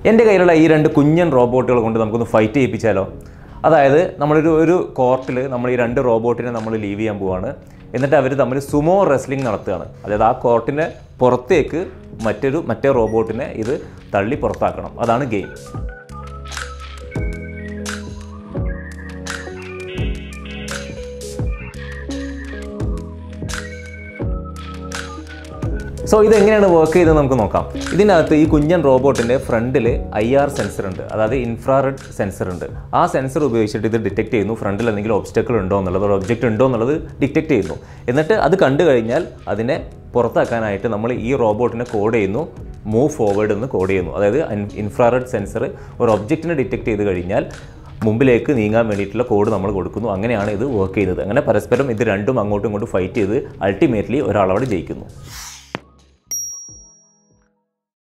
എൻ്റെ കയ്യിലുള്ള ഈ രണ്ട് കുഞ്ഞൻ റോബോട്ടുകൾ കൊണ്ട് നമുക്കൊന്ന് ഫൈറ്റ് ചെയ്യിപ്പിച്ചാലോ അതായത് നമ്മളൊരു ഒരു കോർട്ടിൽ നമ്മൾ ഈ രണ്ട് റോബോട്ടിനെ നമ്മൾ ലീവ് ചെയ്യാൻ പോവാണ് എന്നിട്ട് അവർ തമ്മിൽ സുമോ റെസ്ലിംഗ് നടത്തുകയാണ് അതായത് ആ കോർട്ടിൻ്റെ പുറത്തേക്ക് മറ്റൊരു മറ്റേ റോബോട്ടിനെ ഇത് തള്ളി പുറത്താക്കണം അതാണ് ഗെയിം സോ ഇത് എങ്ങനെയാണ് വർക്ക് ചെയ്തത് നമുക്ക് നോക്കാം ഇതിനകത്ത് ഈ കുഞ്ഞൻ റോബോട്ടിൻ്റെ ഫ്രണ്ടിൽ ഐ ആർ സെൻസർ ഉണ്ട് അതായത് ഇൻഫ്രാറെഡ് സെൻസർ ഉണ്ട് ആ സെൻസർ ഉപയോഗിച്ചിട്ട് ഇത് ഡിറ്റക്ട് ചെയ്യുന്നു ഫ്രണ്ടിൽ എന്തെങ്കിലും ഒബ്സ്റ്റക്കിൾ ഉണ്ടോ എന്നുള്ളത് ഒരു ഒബ്ജക്റ്റ് ഉണ്ടോ എന്നുള്ളത് ഡിറ്റക്ട് ചെയ്യുന്നു എന്നിട്ട് അത് കണ്ടു കഴിഞ്ഞാൽ അതിനെ പുറത്താക്കാനായിട്ട് നമ്മൾ ഈ റോബോട്ടിനെ കോഡ് ചെയ്യുന്നു മൂവ് ഫോർവേഡ് എന്ന് കോഡ് ചെയ്യുന്നു അതായത് ഇൻഫ്രാറെഡ് സെൻസർ ഒരു ഒബ്ജക്റ്റിനെ ഡിറ്റക്ട് ചെയ്ത് കഴിഞ്ഞാൽ മുമ്പിലേക്ക് നീങ്ങാൻ വേണ്ടിയിട്ടുള്ള കോഡ് നമ്മൾ കൊടുക്കുന്നു അങ്ങനെയാണ് ഇത് വർക്ക് ചെയ്തത് അങ്ങനെ പരസ്പരം ഇത് രണ്ടും അങ്ങോട്ടും ഇങ്ങോട്ടും ഫൈറ്റ് ചെയ്ത് അൾട്ടിമേറ്റ്ലി ഒരാളവിടെ ജയിക്കുന്നു